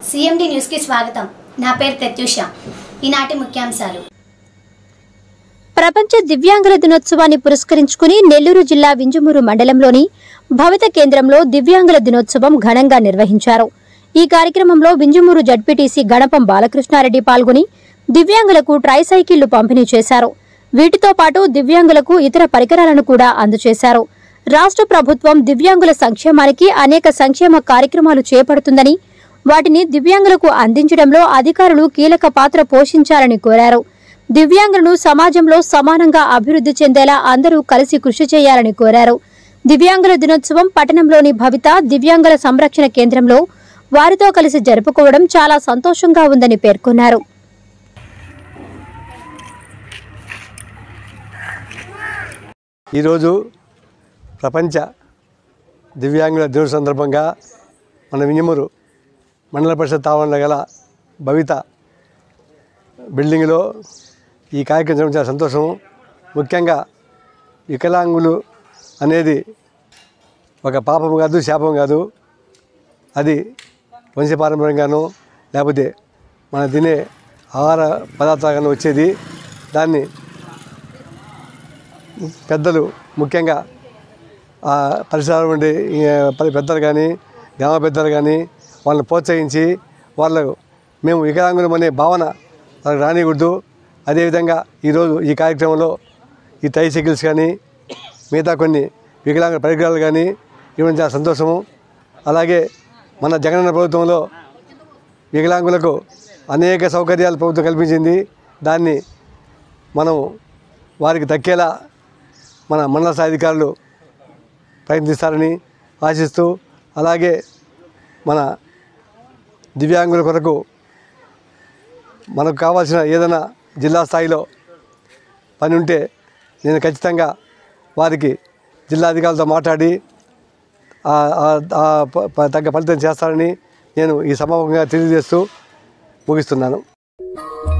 CMD న్యూస్కి స్వాగతం నా పేరు ప్రత్యూష ఈనాటి ముఖ్యాంశాలు ప్రపంచ దివ్యాంగుల దినోత్సవాన్ని పురస్కరించుకుని నెల్లూరు జిల్లా వింజమూరు మండలంలోని భవిత కేంద్రంలో దివ్యాంగుల దినోత్సవం ఘనంగా నిర్వహించారు ఈ కార్యక్రమంలో వింజమూరు జడ్పీటీసీ గణపం బాలకృష్ణారెడ్డి పాల్గొని దివ్యాంగులకు ట్రైసైకిళ్లు పంపిణీ చేశారు వీటితో పాటు దివ్యాంగులకు ఇతర పరికరాలను కూడా అందజేశారు రాష్ట్ర ప్రభుత్వం దివ్యాంగుల సంక్షేమానికి అనేక సంక్షేమ కార్యక్రమాలు చేపడుతుందని వాటిని దివ్యాంగులకు అందించడంలో అధికారులు కీలక పాత్ర పోషించాలని కోరారు దివ్యాంగులను సమాజంలో సమానంగా అభివృద్ధి చెందేలా అందరూ కలిసి కృషి చేయాలని కోరారు దివ్యాంగుల దినోత్సవం పట్టణంలోని భవిత దివ్యాంగుల సంరక్షణ కేంద్రంలో వారితో కలిసి జరుపుకోవడం చాలా సంతోషంగా ఉందని పేర్కొన్నారు ఈరోజు ప్రపంచ దివ్యాంగుల దినోత్సవ సందర్భంగా మన వింజమూరు మండల పరిషత్ ఆవరణలో గల భవిత బిల్డింగ్లో ఈ కార్యక్రమం జరగడం చాలా సంతోషం ముఖ్యంగా వికలాంగులు అనేది ఒక పాపం కాదు శాపం కాదు అది వంశపారంపర్యంగాను లేకపోతే మన తినే ఆహార పదార్థాలను వచ్చేది దాన్ని పెద్దలు ముఖ్యంగా ఆ పరిసరాలు ఉండే ఈ పది పెద్దలు కానీ గ్రామ పెద్దలు కానీ వాళ్ళని ప్రోత్సహించి వాళ్ళకు మేము వికలాంగులం అనే భావన వాళ్ళకి రానికూడదు అదేవిధంగా ఈరోజు ఈ కార్యక్రమంలో ఈ ట్రైసైకిల్స్ కానీ మిగతా కొన్ని వికలాంగుల పరికరాలు కానీ ఇవ్వడం చాలా సంతోషము అలాగే మన జగనన్న ప్రభుత్వంలో వికలాంగులకు అనేక సౌకర్యాలు ప్రభుత్వం కల్పించింది దాన్ని మనం వారికి దక్కేలా మన మండల స్థాయి అధికారులు ప్రయత్నిస్తారని ఆశిస్తూ అలాగే మన దివ్యాంగుల కొరకు మనకు కావాల్సిన ఏదైనా జిల్లా స్థాయిలో పని ఉంటే నేను ఖచ్చితంగా వారికి జిల్లా అధికారులతో మాట్లాడి ఆ- ఆ- ఆ ప- ప- తగ్గ ఫలితం చేస్తారని నేను ఈ సమాపంగా తెలియజేస్తూ ముగిస్తున్నాను